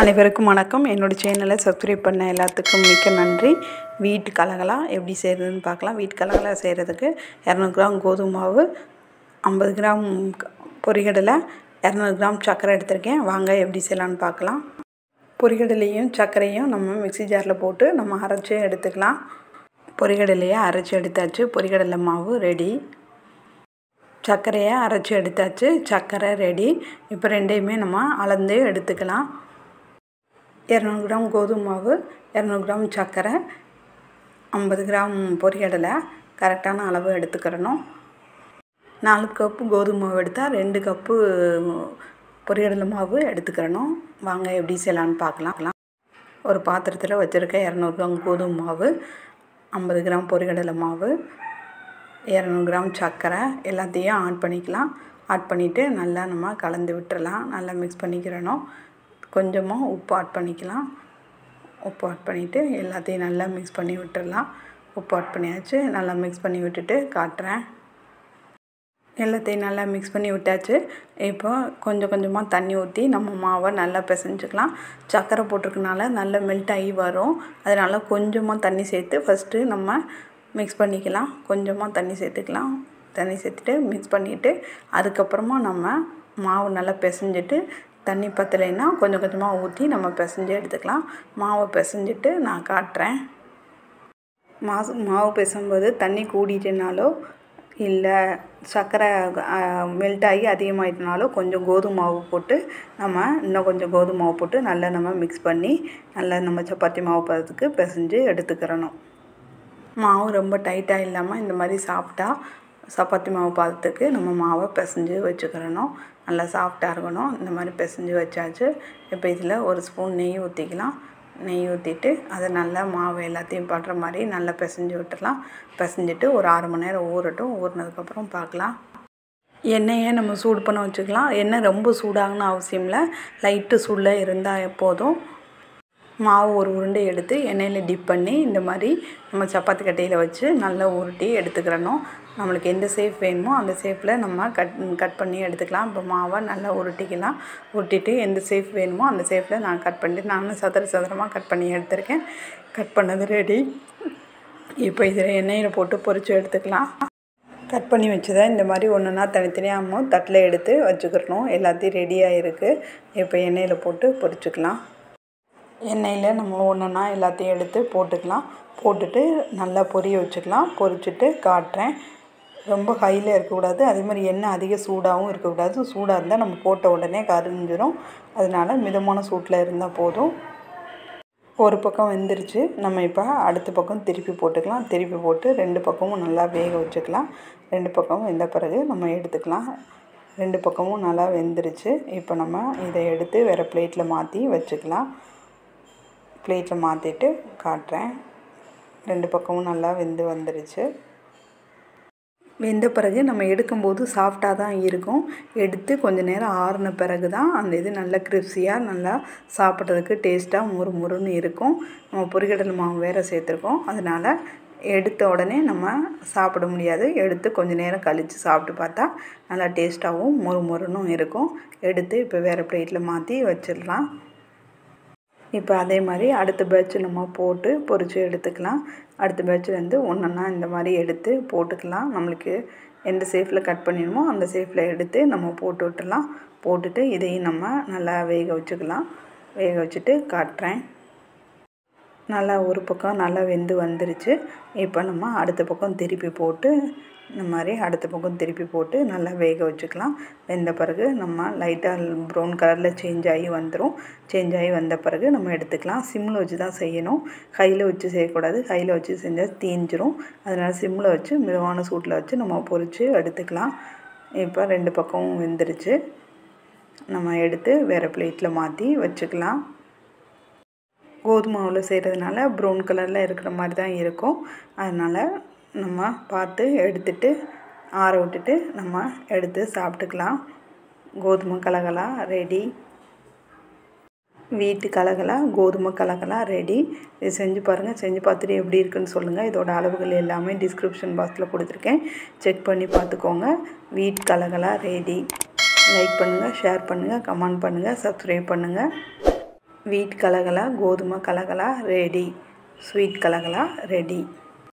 அனைவருக்கும் வணக்கம் என்னோடய சேனலை சப்ஸ்கிரைப் பண்ண எல்லாத்துக்கும் மிக்க நன்றி வீட்டு கலகலா எப்படி செய்கிறதுன்னு பார்க்கலாம் வீட்டு கலகலா செய்கிறதுக்கு இரநூறு கிராம் கோதுமை மாவு ஐம்பது கிராம் க- பொரிகடலை இரநூறு கிராம் சர்க்கரை எடுத்திருக்கேன் வாங்க எப்படி செய்யலான்னு பார்க்கலாம் பொரிகடலையும் சர்க்கரையும் நம்ம மிக்ஸி ஜாரில் போட்டு நம்ம அரைச்சி எடுத்துக்கலாம் பொரிகடலையை அரைச்சி எடுத்தாச்சு பொரிகடலை மாவு ரெடி சர்க்கரையை அரைச்சி எடுத்தாச்சு சர்க்கரை ரெடி இப்போ ரெண்டையுமே நம்ம அளந்து எடுத்துக்கலாம் இரநூறு கிராம் கோதுமை மாவு இரநூறு கிராம் சர்க்கரை ஐம்பது கிராம் பொரிகடலை கரெக்டான அளவு எடுத்துக்கிறணும் நாலு கப்பு கோதுமை மாவு எடுத்தால் ரெண்டு கப்பு பொரிகடலை மாவு எடுத்துக்கிறணும் வாங்க எப்படி செய்யலான்னு பார்க்கலாம் ஒரு பாத்திரத்தில் வச்சுருக்க இரநூறு கிராம் கோதுமை மாவு ஐம்பது கிராம் பொரிகடலை மாவு இரநூறு கிராம் சர்க்கரை எல்லாத்தையும் ஆட் பண்ணிக்கலாம் ஆட் பண்ணிவிட்டு நல்லா நம்ம கலந்து விட்டுறலாம் நல்லா மிக்ஸ் பண்ணிக்கிறணும் கொஞ்சமாக உப்பு ஆட் பண்ணிக்கலாம் உப்பு ஆட் பண்ணிவிட்டு எல்லாத்தையும் நல்லா மிக்ஸ் பண்ணி விட்டுறலாம் உப்பு ஆட் பண்ணியாச்சு நல்லா மிக்ஸ் பண்ணி விட்டுட்டு காட்டுறேன் எல்லாத்தையும் நல்லா மிக்ஸ் பண்ணி விட்டாச்சு இப்போ கொஞ்சம் கொஞ்சமாக தண்ணி ஊற்றி நம்ம மாவை நல்லா பிசைஞ்சுக்கலாம் சர்க்கரை போட்டிருக்கனால நல்லா மெல்ட் ஆகி வரும் அதனால் கொஞ்சமாக தண்ணி சேர்த்து ஃபஸ்ட்டு நம்ம மிக்ஸ் பண்ணிக்கலாம் கொஞ்சமாக தண்ணி சேர்த்துக்கலாம் தண்ணி சேர்த்துட்டு மிக்ஸ் பண்ணிவிட்டு அதுக்கப்புறமா நம்ம மாவு நல்லா பிசைஞ்சிட்டு தண்ணி பத்தலைன்னா கொஞ்சம் கொஞ்சமாக ஊற்றி நம்ம பிசைஞ்சு எடுத்துக்கலாம் மாவை பிசைஞ்சிட்டு நான் காட்டுறேன் மாசு மாவு பிசையும்போது தண்ணி கூடிட்டுனாலோ இல்லை சர்க்கரை மெல்ட் ஆகி அதிகமாகிட்டனாலோ கொஞ்சம் கோதுமை மாவு போட்டு நம்ம இன்னும் கொஞ்சம் கோதுமை மாவு போட்டு நல்லா நம்ம மிக்ஸ் பண்ணி நல்லா நம்ம சப்பாத்தி மாவு பதத்துக்கு பிசைஞ்சு எடுத்துக்கிறணும் மாவு ரொம்ப டைட்டாக இல்லாமல் இந்த மாதிரி சாஃப்டாக சப்பாத்தி மாவு பதத்துக்கு நம்ம மாவை பிசைஞ்சு வச்சுக்கிறணும் நல்லா சாஃப்டாக இருக்கணும் இந்த மாதிரி பிசைஞ்சு வச்சாச்சு இப்போ இதில் ஒரு ஸ்பூன் நெய் ஊற்றிக்கலாம் நெய் ஊற்றிட்டு அதை நல்லா மாவு எல்லாத்தையும் படுற மாதிரி நல்லா பிசைஞ்சு விட்டுறலாம் பிசைஞ்சிட்டு ஒரு ஆறு மணி நேரம் ஊறட்டும் ஊறினதுக்கப்புறம் பார்க்கலாம் எண்ணெயை நம்ம சூடு பண்ண வச்சுக்கலாம் எண்ணெய் ரொம்ப சூடாகணும்னு அவசியம் இல்லை லைட்டு சூடில் இருந்தால் போதும் மாவு ஒரு உருண்டை எடுத்து எண்ணெயில் டிப் பண்ணி இந்த மாதிரி நம்ம சப்பாத்தி கட்டையில் வச்சு நல்லா உருட்டி எடுத்துக்கிறணும் நம்மளுக்கு எந்த சேஃப் வேணுமோ அந்த சேஃபில் நம்ம கட் கட் பண்ணி எடுத்துக்கலாம் இப்போ மாவை நல்லா உருட்டிக்கலாம் உருட்டிட்டு எந்த சேஃப் வேணுமோ அந்த சேஃபில் நான் கட் பண்ணிட்டு நானும் சதுர சதுரமாக கட் பண்ணி எடுத்திருக்கேன் கட் பண்ணது ரெடி இப்போ இதில் எண்ணெயில் போட்டு பொரித்து எடுத்துக்கலாம் கட் பண்ணி வச்சதை இந்த மாதிரி ஒன்றுனா தனித்தனியாக தட்டில் எடுத்து வச்சுக்கிறணும் எல்லாத்தையும் ரெடியாக இருக்குது இப்போ எண்ணெயில் போட்டு பொரிச்சுக்கலாம் எண்ணெயில் நம்ம ஒன்றுனா எல்லாத்தையும் எடுத்து போட்டுக்கலாம் போட்டுட்டு நல்லா பொரிய வச்சுக்கலாம் பொரிச்சிட்டு காட்டுறேன் ரொம்ப ஹையில் இருக்கக்கூடாது அதே மாதிரி எண்ணெய் அதிக சூடாகவும் இருக்கக்கூடாது சூடாக இருந்தால் நம்ம போட்ட உடனே கரிஞ்சிரும் அதனால மிதமான சூட்டில் இருந்தால் போதும் ஒரு பக்கம் வெந்துருச்சு நம்ம இப்போ அடுத்த பக்கம் திருப்பி போட்டுக்கலாம் திருப்பி போட்டு ரெண்டு பக்கமும் நல்லா வேக வச்சுக்கலாம் ரெண்டு பக்கமும் வெந்த பிறகு நம்ம எடுத்துக்கலாம் ரெண்டு பக்கமும் நல்லா வெந்துருச்சு இப்போ நம்ம இதை எடுத்து வேறு பிளேட்டில் மாற்றி வச்சுக்கலாம் பிளேட்டில் மாற்றிட்டு காட்டுறேன் ரெண்டு பக்கமும் நல்லா வெந்து வந்துருச்சு வெந்த பிறகு நம்ம எடுக்கும்போது சாஃப்டாக தான் இருக்கும் எடுத்து கொஞ்ச நேரம் ஆறின பிறகு தான் அந்த இது நல்லா கிரிப்ஸியாக நல்லா சாப்பிட்றதுக்கு டேஸ்ட்டாக முறு முறுன்னு இருக்கும் நம்ம பொரிகடலை மாவு வேறு சேர்த்துருக்கோம் அதனால் எடுத்த உடனே நம்ம சாப்பிட முடியாது எடுத்து கொஞ்ச நேரம் கழித்து சாப்பிட்டு பார்த்தா நல்லா டேஸ்ட்டாகவும் முறு முறுன்னும் இருக்கும் எடுத்து இப்போ வேறு பிளேட்டில் மாற்றி வச்சிடலாம் இப்போ அதே மாதிரி அடுத்த பேட்ச் நம்ம போட்டு பொரித்து எடுத்துக்கலாம் அடுத்த பேட்ச் வந்து ஒன்றா இந்த மாதிரி எடுத்து போட்டுக்கலாம் நம்மளுக்கு எந்த சேஃபில் கட் பண்ணிடுமோ அந்த சேஃபில் எடுத்து நம்ம போட்டு விட்டுறலாம் போட்டுட்டு இதையும் நம்ம நல்லா வேக வச்சுக்கலாம் வேக வச்சுட்டு காட்டுறேன் நல்லா ஒரு பக்கம் நல்லா வெந்து வந்துருச்சு இப்போ நம்ம அடுத்த பக்கம் திருப்பி போட்டு இந்த மாதிரி அடுத்த பக்கம் திருப்பி போட்டு நல்லா வேக வச்சுக்கலாம் வெந்த பிறகு நம்ம லைட்டாக ப்ரௌன் கலரில் சேஞ்ச் ஆகி வந்துடும் சேஞ்ச் ஆகி வந்த பிறகு நம்ம எடுத்துக்கலாம் சிம்மில் வச்சு தான் செய்யணும் கையில் வச்சு செய்யக்கூடாது கையில் வச்சு செஞ்சால் தீஞ்சிரும் அதனால் சிம்மில் வச்சு மிதமான சூட்டில் வச்சு நம்ம பொரித்து எடுத்துக்கலாம் இப்போ ரெண்டு பக்கமும் வெந்துருச்சு நம்ம எடுத்து வேறு பிளேட்டில் மாற்றி வச்சுக்கலாம் கோதுமை மாவில் செய்கிறதுனால ப்ரௌன் கலரில் இருக்கிற மாதிரி தான் இருக்கும் அதனால் நம்ம பார்த்து எடுத்துட்டு ஆற விட்டுட்டு நம்ம எடுத்து சாப்பிட்டுக்கலாம் கோதுமை கலகலா ரெடி வீட்டு கலகலா கோதுமை கலகலா ரெடி இது செஞ்சு பாருங்கள் செஞ்சு பார்த்துட்டு எப்படி இருக்குன்னு சொல்லுங்கள் இதோட அளவுகள் எல்லாமே டிஸ்கிரிப்ஷன் பாக்ஸில் கொடுத்துருக்கேன் செக் பண்ணி பார்த்துக்கோங்க வீட்டு கலகலா ரெடி லைக் பண்ணுங்கள் ஷேர் பண்ணுங்கள் கமெண்ட் பண்ணுங்கள் சப்ஸ்கிரைப் பண்ணுங்கள் வீட் கலகலா கோதுமை கலகலா ரெடி ஸ்வீட் கலகலா ரெடி